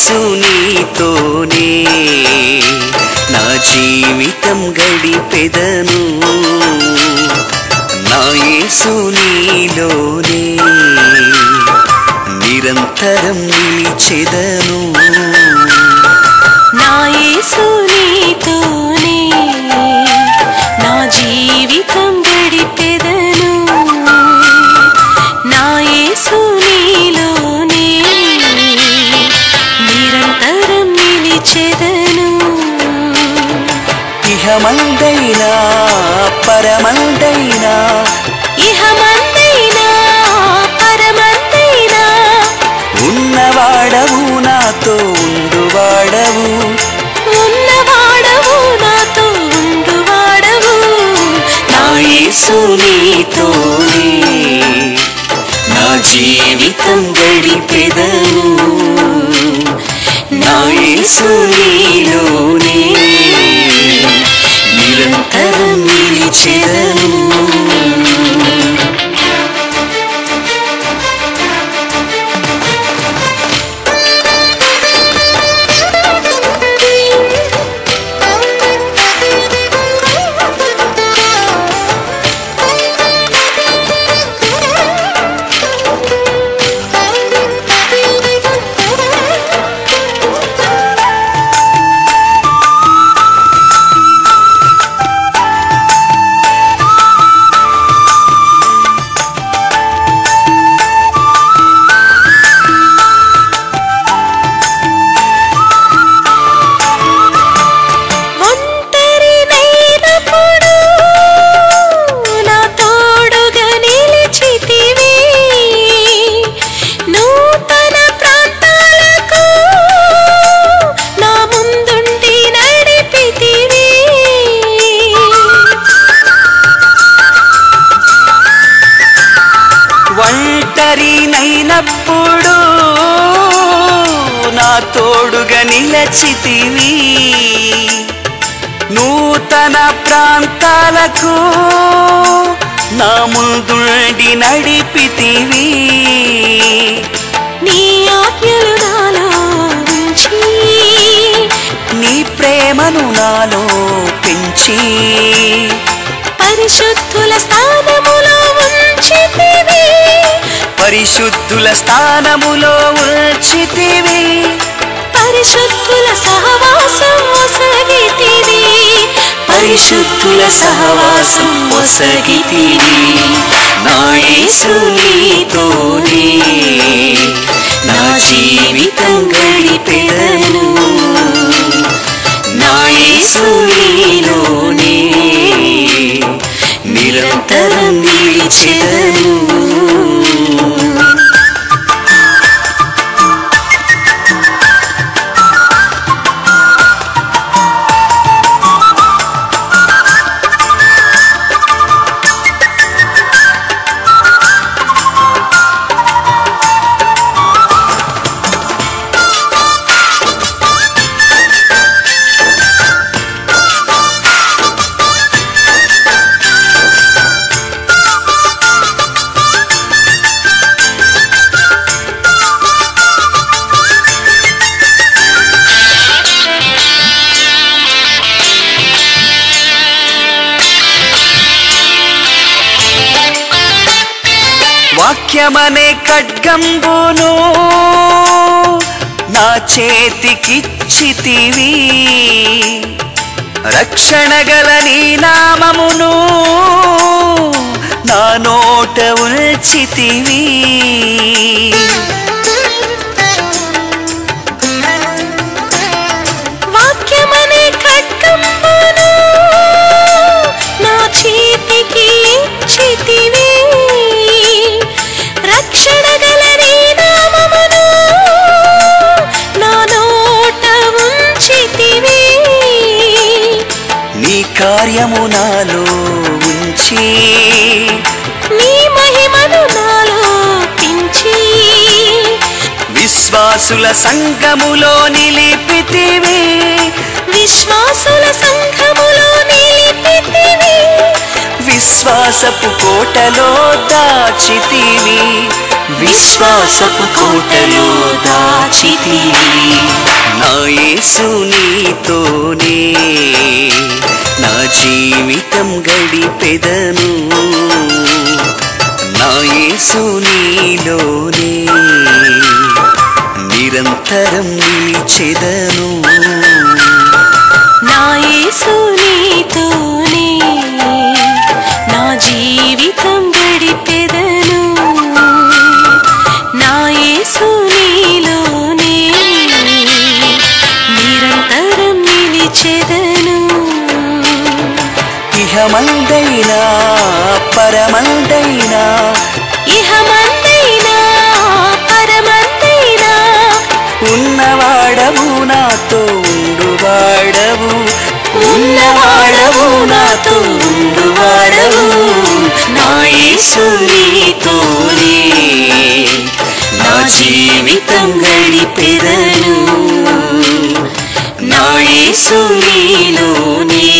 యేసు నీతోనే నా జీవితం గడిపెదను నా యేసు నీలోనే నిరంతరం నిలిచెదను నా యేసు నీతోనే నా జీవితం గడిపెదను నా యేసు నీలోనే నిరంతరం నిలిచెదను ఇహమందైనా పరమందైనా ఇహమందైనా పరమందైనా ఉన్నవాడవు నాతో ఉండువాడవు ఉన్నవాడవు నాతో ఉండువాడవు నా యేసు నీతోనే నా జీవితం గడిపెదను నా యేసు నీలోనే నిరంతరం నిలిచెదను ఒంటరినైనప్పుడు నా తోడుగా నిలిచితివి నూతన ప్రాంతాలకు నా ముందుండి నడిపితివి ఒంటరినైనప్పుడు నా తోడుగా నిలచితివి నూతన ప్రాంతాలకు నా ముందుండి నడిపితివి నీ ఆజ్ఞలు నాలో ఉంచి నీ ప్రేమను నాలో పెంచి పరిశుద్ధుల స్థానములో ఉంచితివి పరిశుద్ధుల స్థానములో ఉంచితివి పరిశుద్ధుల సహవాసం ఒసగితివి పరిశుద్ధుల సహవాసం ఒసగితివి నా యేసు నీతోనే నా జీవితం గడిపెదను నా యేసు నీలోనే నిరంతరం నిలిచెదను వాక్యమనే ఖడ్గంబును నా చేతికిచ్చితివి రక్షణ గల నీ నామమును నా నోట ఉంచితివి వాక్యమనే ఖడ్గంబును నా చేతికి ఇచ్చితివి రక్షణ గల నీ నామమును నా నోట ఉంచితివి నీ కార్యము నాలో ఉంచి నీ మహిమను నాలో పెంచి విశ్వాసుల సంఘములో నిలిపితివి విశ్వాసుల సంఘములో నిలిపితివి విశ్వాసపు కోటలో దాచితివి విశ్వాసపు కోటలో దాచితివి నా యేసు నీతోనే నా జీవితం గడిపెదను నా యేసు నీలోనే నిరంతరం నిలిచెదను నా యేసు నీతోనే నా జీవితం గడిపెదను నా యేసు నీలోనే నిరంతరం నిలిచెదను ఇహమందైనా పరమందైనా ఇహమందైనా పరమందైనా ఉన్నవాడవు నాతో ఉండువాడవు ఉన్నవాడవు నాతో ఉండువాడవు నా యేసు నీతోనే నా జీవితం గడిపెదను నా యేసు నీలోనే